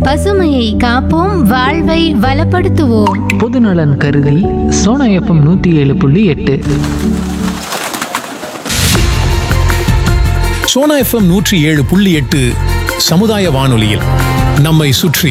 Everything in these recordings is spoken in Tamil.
பசுமையை காப்போம் வாழ்வை வளப்படுத்துவோம் பொதுநலன் கருதி சோனா எஃப்எம் நூற்றி ஏழு புள்ளி எட்டு சோனா எஃப்எம் நூற்றி ஏழு புள்ளி எட்டு சமுதாய வானொலியில் நம்மை சுற்றி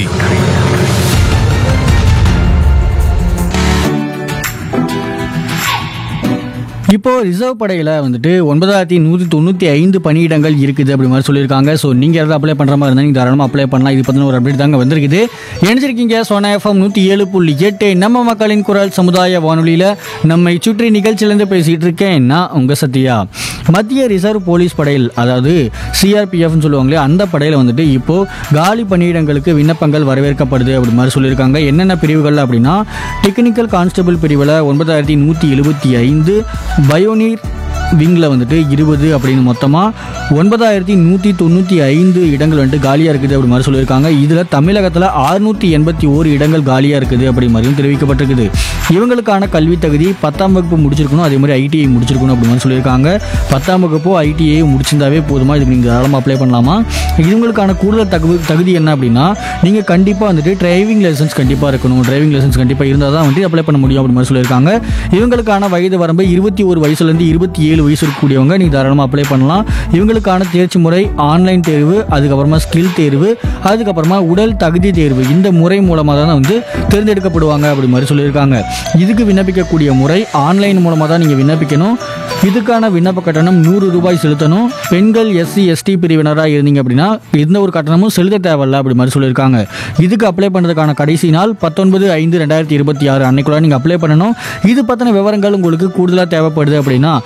இப்போ ரிசர்வ் படையில் வந்துட்டு ஒன்பதாயிரத்தி நூற்றி தொண்ணூற்றி ஐந்து பணியிடங்கள் இருக்குது அப்படி மாதிரி சொல்லியிருக்காங்க ஸோ நீங்கள் யாராவது அப்ளை பண்ணுற மாதிரி இருந்தால் நீங்கள் தாராளமாக அப்ளை பண்ணலாம் இது பற்றின ஒரு அப்டேட் தாங்க வந்திருக்குது நினைச்சிருக்கீங்க சோனா எஃப்எம் நூற்றி ஏழு புள்ளி எட்டு நம்ம மக்களின் குரல் சமுதாய வானொலியில் நம்மை சுற்றி நிகழ்ச்சியிலேருந்து பேசிகிட்டு இருக்கேன் நான் உங்கள் சத்யா மத்திய ரிசர்வ் போலீஸ் படையில் அதாவது சிஆர்பிஎஃப்னு சொல்லுவாங்களே அந்த படையில் வந்துட்டு இப்போது காலி பணியிடங்களுக்கு விண்ணப்பங்கள் வரவேற்கப்படுது அப்படி மாதிரி சொல்லியிருக்காங்க என்னென்ன பிரிவுகள் அப்படின்னா டெக்னிக்கல் கான்ஸ்டபிள் பிரிவில் ஒன்பதாயிரத்தி நூற்றி எழுபத்தி ஐந்து பயோனீர் விங்கில் வந்துட்டு இருபது அப்படின்னு மொத்தமாக ஒன்பதாயிரத்தி நூற்றி தொண்ணூற்றி ஐந்து இடங்கள் வந்துட்டு காலியாக இருக்குது அப்படி மாதிரி சொல்லியிருக்காங்க இதில் தமிழகத்தில் அறுநூற்றி எண்பத்தி ஓரு இடங்கள் காலியாக இருக்குது அப்படி மாதிரியும் தெரிவிக்கப்பட்டிருக்குது இவங்களுக்கான கல்வி தகுதி பத்தாம் வகுப்பு முடிச்சிருக்கணும் அதே மாதிரி ஐடிஐ முடிச்சிருக்கணும் அப்படி மாதிரி சொல்லியிருக்காங்க பத்தாம் வகுப்போ ஐடிஐ முடிச்சிருந்தாவே போதுமா இதுக்கு நீங்கள் தாராளமாக அப்ளை பண்ணலாமா இவங்களுக்கான கூடுதல் தகுதி தகுதி என்ன அப்படின்னா நீங்கள் கண்டிப்பாக வந்துட்டு டிரைவிங் லைசன்ஸ் கண்டிப்பாக இருக்கணும் டிரைவிங் லைசன்ஸ் கண்டிப்பாக இருந்தால் தான் வந்துட்டு அப்ளை பண்ண முடியும் அப்படி மாதிரி சொல்லியிருக்காங்க இவங்களுக்கான வயது வரம்பு இருபத்தி ஒரு வயசுலேருந்து இருபத்தி ஏழு வயசு இருக்கக்கூடியவங்க நீங்கள் தாராளமாக அப்ளை பண்ணலாம் இவங்களுக்கான தேர்ச்சி முறை ஆன்லைன் தேர்வு அதுக்கப்புறமா ஸ்கில் தேர்வு அதுக்கப்புறமா உடல் தகுதி தேர்வு இந்த முறை மூலமாக தான் வந்து தேர்ந்தெடுக்கப்படுவாங்க அப்படி மாதிரி சொல்லியிருக்காங்க இதுக்கு விண்ணப்பிக்கக்கூடிய முறை ஆன்லைன் மூலமாக தான் நீங்கள் விண்ணப்பிக்கணும் இதுக்கான விண்ணப்ப கட்டணம் நூறு ரூபாய் செலுத்தணும் பெண்கள் எஸ்சி எஸ்டி பிரிவினராக இருந்தீங்க அப்படின்னா எந்த ஒரு கட்டணமும் செலுத்த தேவையில்ல அப்படி மாதிரி சொல்லியிருக்காங்க இதுக்கு அப்ளை பண்ணுறதுக்கான கடைசி நாள் பத்தொன்பது ஐந்து ரெண்டாயிரத்தி இருபத்தி ஆறு அன்னைக்குள்ள நீங்கள் அப்ளை பண்ணணும் இது பற்றின விவரங்கள் உங்களுக்கு கூடுதலாக தேவைப்படுது அப்படின்னா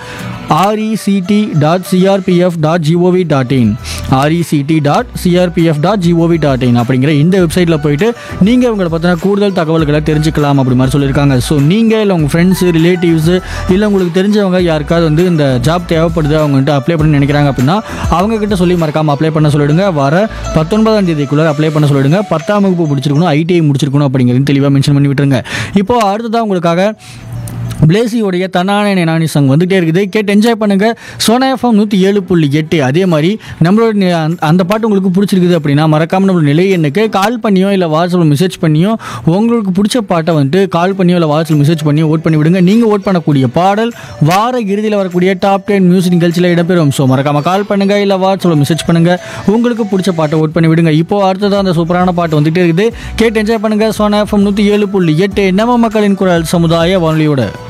RECT dot CRPF dot GOV dot in RECT dot CRPF dot GOV dot in அப்படிங்கிற இந்த வெப்சைட்டில் போயிட்டு நீங்கள் உங்களை பற்றின கூடுதல் தகவல்களை தெரிஞ்சுக்கலாம் அப்படி மாதிரி சொல்லியிருக்காங்க ஸோ நீங்கள் இல்லை உங்கள் ஃப்ரெண்ட்ஸு ரிலேட்டிவ்ஸு இல்லை உங்களுக்கு தெரிஞ்சவங்க யாருக்காவது வந்து இந்த ஜாப் தேவைப்படுது அவங்க வந்துட்டு அப்ளை பண்ண நினைக்கிறாங்க அப்படின்னா அவங்க கிட்ட சொல்லி மறக்காமல் அப்ளை பண்ண சொல்லிடுங்க வர பத்தொன்பதாம் தேதிக்குள்ளே அப்ளை பண்ண சொல்லிடுங்க பத்தாம் வகுப்பு முடிச்சிருக்கணும் ஐடிஐ முடிச்சிருக்கணும் அப்படிங்கிறது தெளிவாக மென்ஷன் பண்ணி விட்டுருங்க இப்போ அடுத்ததாக உங்களுக்காக பிளேசியோடைய தன்னானே நானி சாங் வந்துட்டே இருக்குது கேட்டு என்ஜாய் பண்ணுங்க சோனா எஃப்எம் நூற்றி ஏழு புள்ளி எட்டு அதே மாதிரி நம்மளோட நி- அந்த- அந்த பாட்டு உங்களுக்கு பிடிச்சிருக்குது அப்படின்னா மறக்காம நம்மளோட நிலை எண்ணுக்கு கால் பண்ணியோ இல்லை வாட்ஸ்அப்பில் மெசேஜ் பண்ணியோ உங்களுக்கு பிடிச்ச பாட்டை வந்துட்டு கால் பண்ணியோ இல்லை வாட்ஸ்அப்பில் மெசேஜ் பண்ணியோ ஓட் பண்ணி விடுங்க நீங்கள் ஓட் பண்ணக்கூடிய பாடல் வார இறுதியில் வரக்கூடிய டாப் டென் மியூசிக் நிகழ்ச்சியில் இடம்பெறும் ஸோ மறக்காம கால் பண்ணுங்க இல்லை வாட்ஸ்அப்பில் மெசேஜ் பண்ணுங்க உங்களுக்கு பிடிச்ச பாட்டை ஓட் பண்ணி விடுங்க இப்போ அடுத்ததான் அந்த சூப்பரான பாட்டு வந்துட்டே இருக்குது கேட்டு என்ஜாய் பண்ணுங்க சோனா எஃப்எம் நூற்றி ஏழு புள்ளி எட்டு நம்ம மக்களின் குரல் சமுதாய வானொலியோட